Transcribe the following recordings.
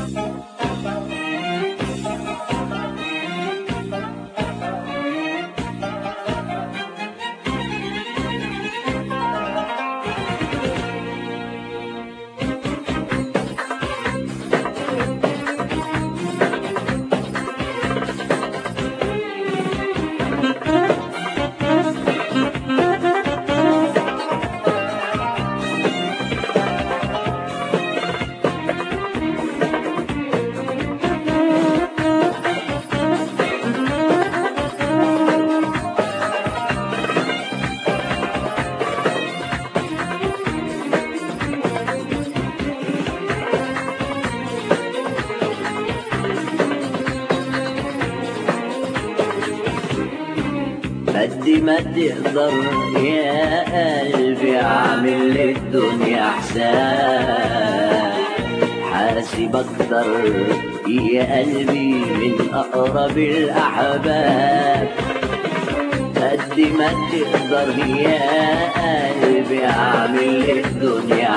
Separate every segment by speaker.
Speaker 1: قد ما تقدر يا قلبي اعمل للدنيا حساب حاسب اكتر يا قلبي من اقرب الاحباب قد ما تقدر يا قلبي اعمل للدنيا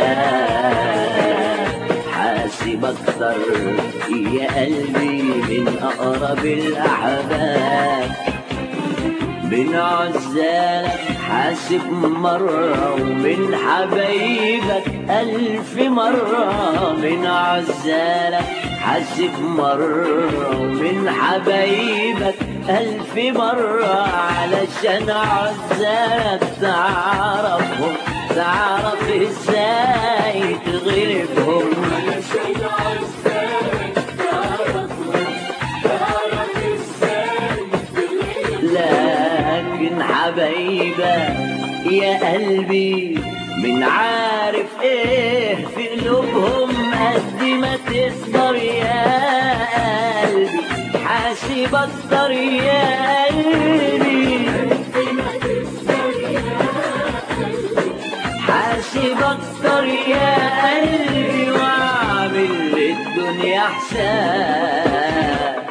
Speaker 1: حساب حاسب اكتر يا قلبي من اقرب الاحباب من عزالك حاسب مرة ومن حبايبك ألف مرة من عزالك حاسب مرة ومن حبايبك ألف مرة علشان عزالك تعرفهم تعرف ازاي تغلبهم
Speaker 2: علشان عزالك تعرفهم تعرف ازاي
Speaker 1: لكن حبايبك يا قلبي من عارف ايه في قلوبهم قد ما تقدر يا قلبي حاسب اكتر يا قلبي حاسب اكتر يا قلبي واعمل للدنيا حساب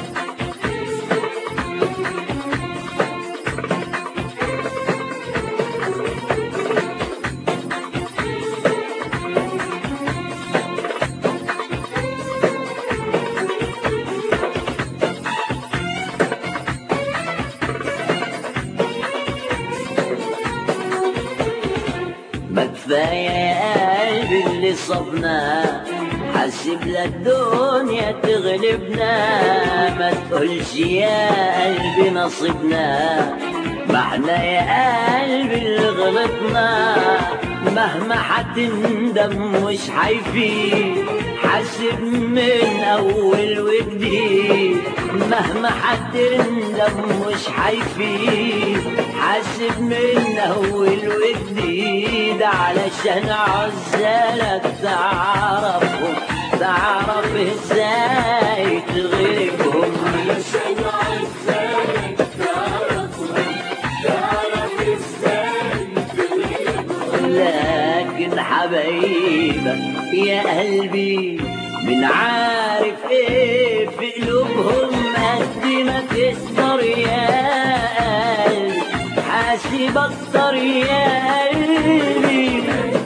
Speaker 1: ما كفاية يا قلبي اللي صبنا حاسب للدنيا تغلبنا ما تقولش يا قلبي نصيبنا ما احنا يا قلبي اللي غلطنا مهما حتندم مش حيفيد حاسب من اول وجديد مهما حتندم مش حيفيد حاسب من اول وجديد علشان عزالك تعرفهم تعرف ازاي تغلبهم
Speaker 2: علشان عزالك تعرفهم تعرف ازاي تغلبهم
Speaker 1: لكن حبايبك يا قلبي من عارف ايه في قلوبهم قد ما تقدر يا قلبي حاسب اكتر يا قلبي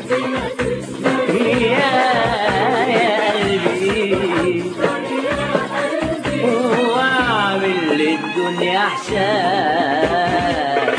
Speaker 1: يا يا قلبي واعمل للدنيا حساب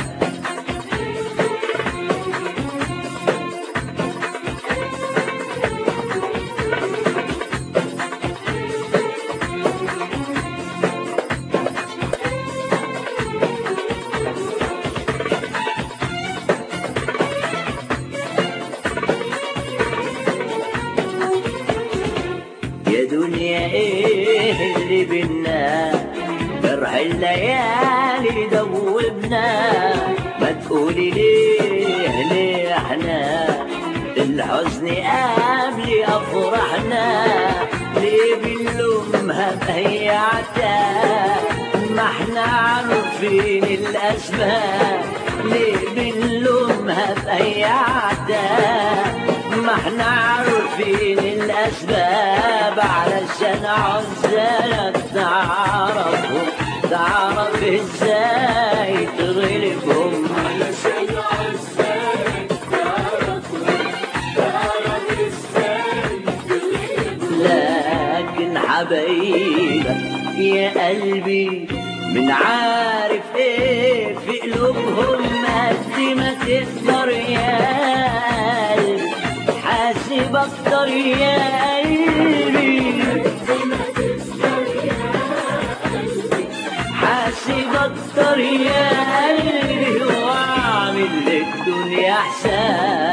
Speaker 1: يا دنيا ايه اللي بينا جرح الليالي دوبنا ما تقولي ليه ليه احنا الحزن قبل افرحنا ليه بنلومها بهيعتها ما احنا عارفين الاسباب ليه بنلومها بهيعتها ما احنا عارفين الاسباب علشان عزالك تعرفهم تعرف ازاي تغلبهم
Speaker 2: علشان عزالك تعرفهم تعرف ازاي تغلبهم
Speaker 1: حبايبك يا قلبي من عارف ايه في قلوبهم قد ما تقدر يا قلبي حاسب اكتر يا قلبي حاسب اكتر يا قلبي واعمل للدنيا حساب